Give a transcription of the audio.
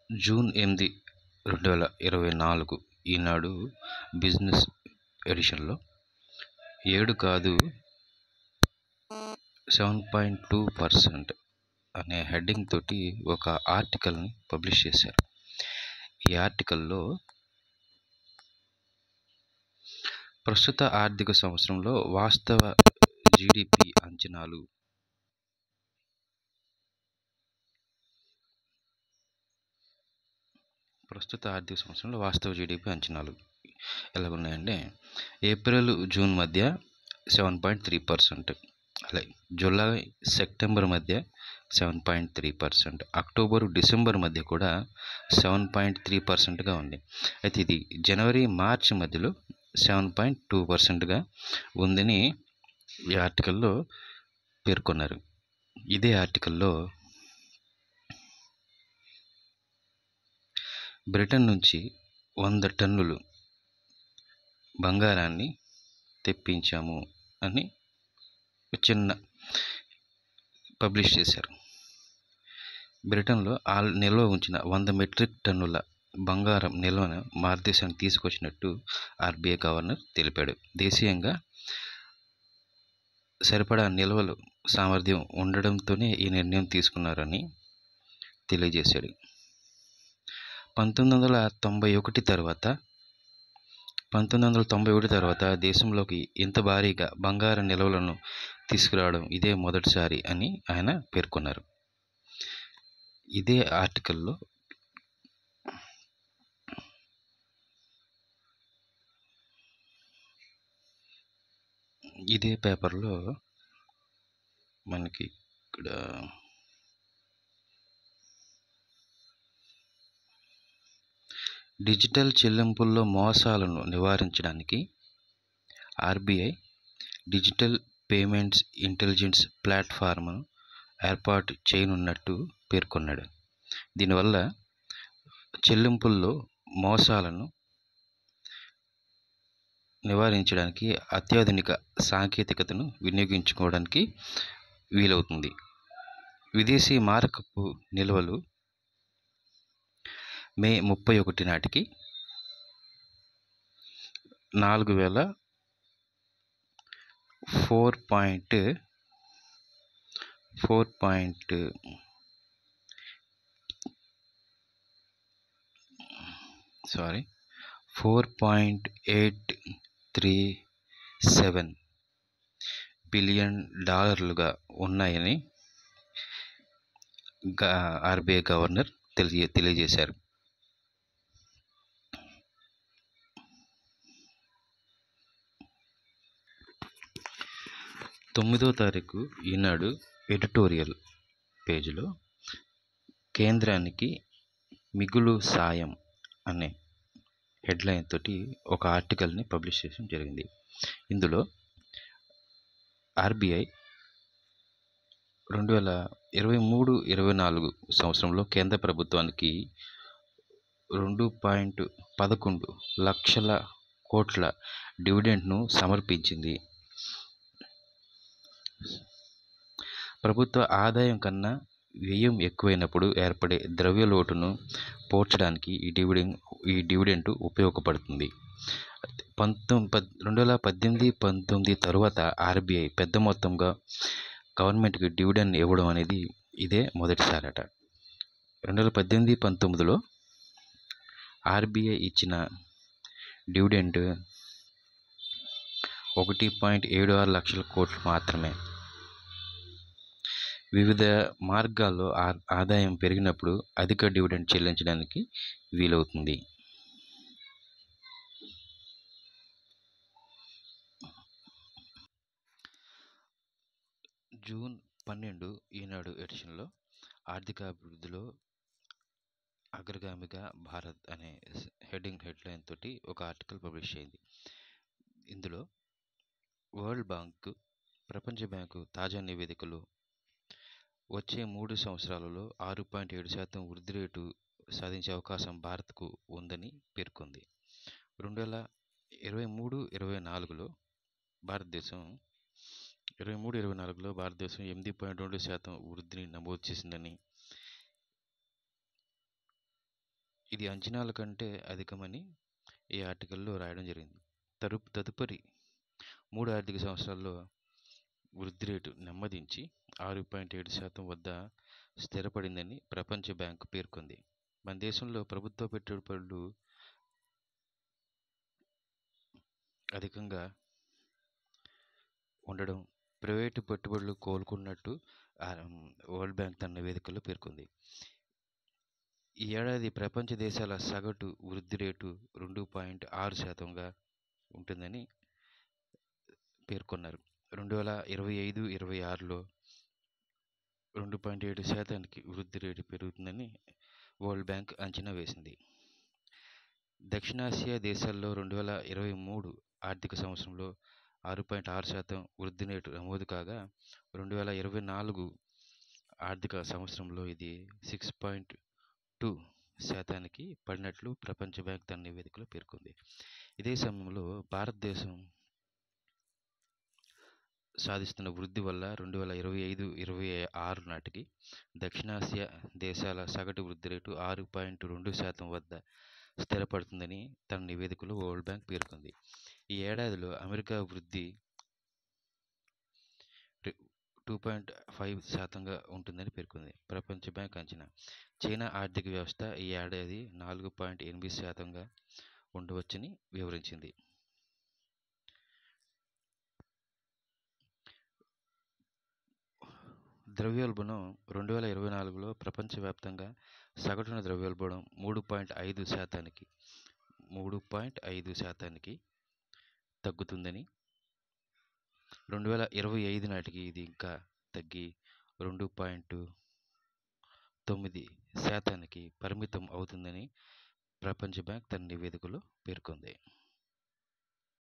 June ఎనిమిది రెండు వేల ఇరవై నాలుగు ఈనాడు బిజినెస్ ఎడిషన్లో ఏడు కాదు సెవెన్ పాయింట్ టూ పర్సెంట్ అనే హెడ్డింగ్ తోటి ఒక ఆర్టికల్ని పబ్లిష్ చేశారు ఈ ఆర్టికల్లో ప్రస్తుత ఆర్థిక సంవత్సరంలో వాస్తవ జీడిపి అంచనాలు ప్రస్తుత ఆర్థిక సంవత్సరంలో వాస్తవ జీడిపి అంచనాలు ఎలా ఉన్నాయంటే ఏప్రిల్ జూన్ మధ్య సెవెన్ పాయింట్ త్రీ పర్సెంట్ అలాగే జూలై సెప్టెంబర్ మధ్య seven point three percent October December మధ్య కూడా సెవెన్ పాయింట్ త్రీ పర్సెంట్గా ఉంది అయితే ఇది జనవరి మార్చి మధ్యలో సెవెన్ పాయింట్ టూ పర్సెంట్గా ఉందని ఈ ఆర్టికల్లో పేర్కొన్నారు ఇదే ఆర్టికల్లో బ్రిటన్ నుంచి వంద టన్నులు బంగారాన్ని తెప్పించాము అని చిన్న పబ్లిష్ చేశారు బ్రిటన్లో ఆ నిల్వ ఉంచిన వంద మెట్రిక్ టన్నుల బంగారం నిల్వను భారతదేశానికి తీసుకొచ్చినట్టు ఆర్బీఐ గవర్నర్ తెలిపాడు దేశీయంగా సరిపడా నిల్వలు సామర్థ్యం ఉండడంతోనే ఈ నిర్ణయం తీసుకున్నారని తెలియజేశాడు పంతొమ్మిది వందల తొంభై ఒకటి తర్వాత పంతొమ్మిది వందల తొంభై ఒకటి తర్వాత దేశంలోకి ఇంత భారీగా బంగారు నిల్వలను తీసుకురావడం ఇదే మొదటిసారి అని ఆయన పేర్కొన్నారు ఇదే ఆర్టికల్లో ఇదే పేపర్లో మనకి ఇక్కడ డిజిటల్ చెల్లింపుల్లో మోసాలను నివారించడానికి ఆర్బీఐ డిజిటల్ పేమెంట్స్ ఇంటెలిజెన్స్ ప్లాట్ఫామ్ను ఏర్పాటు చేయనున్నట్టు పేర్కొన్నాడు దీనివల్ల చెల్లింపుల్లో మోసాలను నివారించడానికి అత్యాధునిక సాంకేతికతను వినియోగించుకోవడానికి వీలవుతుంది విదేశీ మారకపు నిల్వలు మే ముప్పై ఒకటి నాటికి నాలుగు వేల four point four point sorry four point eight three seven billion డాలర్లుగా ఉన్నాయని ఆర్బీఐ గవర్నర్ తెలియ తెలియజేశారు తొమ్మిదో తారీఖు ఈనాడు ఎడిటోరియల్ పేజీలో కేంద్రానికి మిగులు సాయం అనే హెడ్లైన్ తోటి ఒక ఆర్టికల్ని పబ్లిష్ చేయడం జరిగింది ఇందులో ఆర్బీఐ రెండు వేల ఇరవై మూడు ఇరవై నాలుగు సంవత్సరంలో కేంద్ర ప్రభుత్వానికి రెండు పాయింట్ పదకొండు లక్షల కోట్ల డివిడెంట్ను సమర్పించింది ప్రభుత్వ ఆదాయం కన్నా వ్యయం ఎక్కువైనప్పుడు ఏర్పడే ద్రవ్య లోటును పోడ్చడానికి ఈ డివిడెండ్ ఈ డివిడెంట్ ఉపయోగపడుతుంది పంతొమ్మిది రెండు వేల పద్దెనిమిది పంతొమ్మిది తరువాత ఆర్బీఐ పెద్ద మొత్తంగా గవర్నమెంట్కి డివిడెండ్ ఇవ్వడం అనేది ఇదే మొదటిసారట రెండు వేల పద్దెనిమిది పంతొమ్మిదిలో ఆర్బీఐ ఇచ్చిన డివిడెండ్ ఒకటి పాయింట్ ఏడు ఆరు లక్షల కోట్లు మాత్రమే వివిధ మార్గాల్లో ఆదాయం పెరిగినప్పుడు అధిక డివిడెండ్ చెల్లించడానికి వీలవుతుంది జూన్ పన్నెండు ఈనాడు ఎడిషన్లో ఆర్థిక అభివృద్ధిలో అగ్రగామిగా భారత్ అనే హెడ్డింగ్ హెడ్లైన్ తోటి ఒక ఆర్టికల్ పబ్లిష్ అయింది ఇందులో వరల్డ్ బ్యాంక్ ప్రపంచ బ్యాంకు తాజా నివేదికలు వచ్చే మూడు సంవత్సరాలలో ఆరు పాయింట్ ఏడు శాతం వృద్ధి రేటు సాధించే అవకాశం భారత్కు ఉందని పేర్కొంది రెండు వేల ఇరవై మూడు ఇరవై నాలుగులో భారతదేశం ఇరవై మూడు ఇరవై నాలుగులో భారతదేశం ఎనిమిది పాయింట్ రెండు శాతం వృద్ధిని నమోదు చేసిందని ఇది అంచనాల కంటే అధికమని ఈ ఆర్టికల్లో రాయడం జరిగింది తరు తదుపరి మూడు ఆర్థిక సంవత్సరాల్లో వృద్ధి రేటు నెమ్మదించి ఆరు పాయింట్ ఏడు శాతం వద్ద స్థిరపడిందని ప్రపంచ బ్యాంక్ పేర్కొంది మన దేశంలో ప్రభుత్వ పెట్టుబడులు అధికంగా ఉండడం ప్రైవేటు పెట్టుబడులు కోలుకున్నట్టు వరల్డ్ బ్యాంక్ తన నివేదికలో పేర్కొంది ఈ ఏడాది ప్రపంచ దేశాల సగటు వృద్ధి రేటు రెండు పాయింట్ ఆరు శాతంగా ఉంటుందని పేర్కొన్నారు రెండు వేల ఇరవై ఐదు ఇరవై ఆరులో రెండు పాయింట్ ఏడు శాతానికి వృద్ధి రేటు పెరుగుతుందని వరల్డ్ బ్యాంక్ అంచనా వేసింది దక్షిణాసియా దేశాల్లో రెండు వేల ఇరవై మూడు ఆర్థిక సంవత్సరంలో ఆరు పాయింట్ ఆరు శాతం వృద్ధి రేటు నమోదు కాగా రెండు వేల ఇరవై నాలుగు ఆర్థిక సంవత్సరంలో ఇది సిక్స్ పాయింట్ టూ శాతానికి పడినట్లు ప్రపంచ బ్యాంక్ తన నివేదికలో పేర్కొంది ఇదే సమయంలో భారతదేశం సాధిస్తున్న వృద్ధి వల్ల రెండు వేల ఇరవై ఐదు ఇరవై ఆరు నాటికి దక్షిణాసియా దేశాల సగటు వృద్ధి రేటు ఆరు పాయింట్ రెండు శాతం వద్ద స్థిరపడుతుందని తన నివేదికలో వరల్డ్ బ్యాంక్ పేర్కొంది ఈ ఏడాదిలో అమెరికా వృద్ధి టూ పాయింట్ ఫైవ్ శాతంగా ఉంటుందని పేర్కొంది ప్రపంచ బ్యాంక్ అంచనా చైనా ఆర్థిక వ్యవస్థ ఈ ఏడాది నాలుగు పాయింట్ ఎనిమిది శాతంగా ఉండవచ్చని వివరించింది ద్రవ్యోల్బణం రెండు వేల ఇరవై నాలుగులో ప్రపంచవ్యాప్తంగా సగటున ద్రవ్యోల్బణం మూడు పాయింట్ ఐదు శాతానికి మూడు పాయింట్ ఐదు శాతానికి తగ్గుతుందని రెండు వేల ఇరవై ఐదు నాటికి ఇది ఇంకా తగ్గి రెండు పాయింట్ తొమ్మిది శాతానికి పరిమితం అవుతుందని ప్రపంచ బ్యాంక్ తన నివేదికలో పేర్కొంది